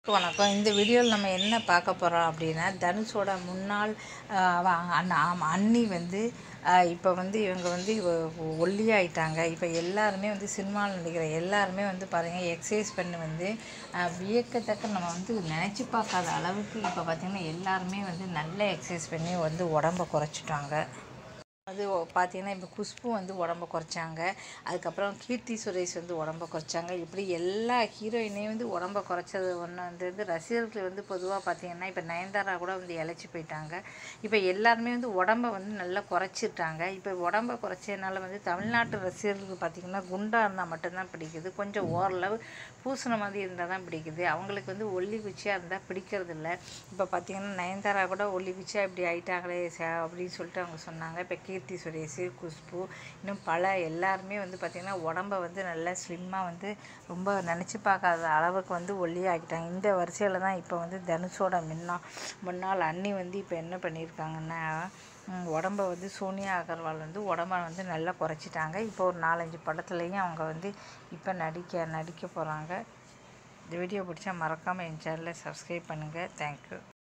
வணக்கம் இந்த வீடியோவில் நம்ம என்ன பார்க்க போகிறோம் அப்படின்னா தனுஷோட முன்னாள் ஆஹ், அவ அண்ணா ஆமா, அண்ணி வந்து இப்போ வந்து இவங்க வந்து இவ- ஒல்லியாயிட்டாங்க இப்போ எல்லாருமே வந்து சினிமாவில் நடிக்கிற எல்லாருமே வந்து பாருங்கள் எக்ஸசைஸ் பண்ணி வந்து ஆஹ், வியக்கத்தக்க நம்ம வந்து நினச்சி பார்க்காத அளவுக்கு இப்போ பார்த்திங்கன்னா எல்லாருமே வந்து நல்ல எக்ஸசைஸ் பண்ணி வந்து உடம்ப குறைச்சிட்டாங்க அது ஒ- பார்த்தீங்கன்னா இப்போ குஷ்பு வந்து உடம்ப குறைச்சாங்க அதுக்கப்புறம் கீர்த்தி சுரேஷ் வந்து உடம்ப குறைச்சாங்க இப்படி எல்லா ஹீரோயினையும் வந்து உடம்ப குறைச்சது ஒன்று வந்து வந்து ரசிகர்கள் வந்து பொதுவாக பார்த்தீங்கன்னா இப்போ நயன்தாரா கூட வந்து இழைச்சி போயிட்டாங்க இப்போ எல்லாருமே வந்து உடம்ப வந்து நல்லா குறைச்சிட்டாங்க இப்போ உடம்ப குறைச்சதுனால வந்து தமிழ்நாட்டு ரசிகர்களுக்கு பார்த்தீங்கன்னா குண்டாக இருந்தால் மட்டும்தான் பிடிக்குது கொஞ்சம் ஓரளவு பூசின மாதிரி இருந்தால் தான் பிடிக்குது அவங்களுக்கு வந்து ஒல்லி குச்சியாக இருந்தால் பிடிக்கிறது இல்லை இப்போ பார்த்தீங்கன்னா நயன்தாரா கூட ஒல்லி குச்சியாக இப்படி ஆயிட்டாங்களே ச அப்படின்னு சொல்லிட்டு அவங்க சொன்னாங்க இப்போ கீர்த்தி சுரேஷ் குஷ்பு இன்னும் பல எல்லாருமே வந்து பார்த்திங்கன்னா உடம்ப வந்து நல்லா ஸ்லிம்மாக வந்து ரொம்ப நினச்சி பார்க்காத அளவுக்கு வந்து ஒல்லியாக்கிட்டாங்க இந்த வரிசையில் தான் இப்போ வந்து தனுஷோட முன்னா முன்னாள் அண்ணி வந்து இப்போ என்ன பண்ணியிருக்காங்கன்னா ம், உடம்ப வந்து சோனியா அகர்வால் வந்து உடம்ப வந்து நல்லா குறைச்சிட்டாங்க இப்போ ஒரு நாலஞ்சு படத்துலையும் அவங்க வந்து இப்போ நடிக்க நடிக்க போகிறாங்க இந்த வீடியோ பிடிச்சா மறக்காமல் என் சேனலை சப்ஸ்கிரைப் பண்ணுங்கள் தேங்க்யூ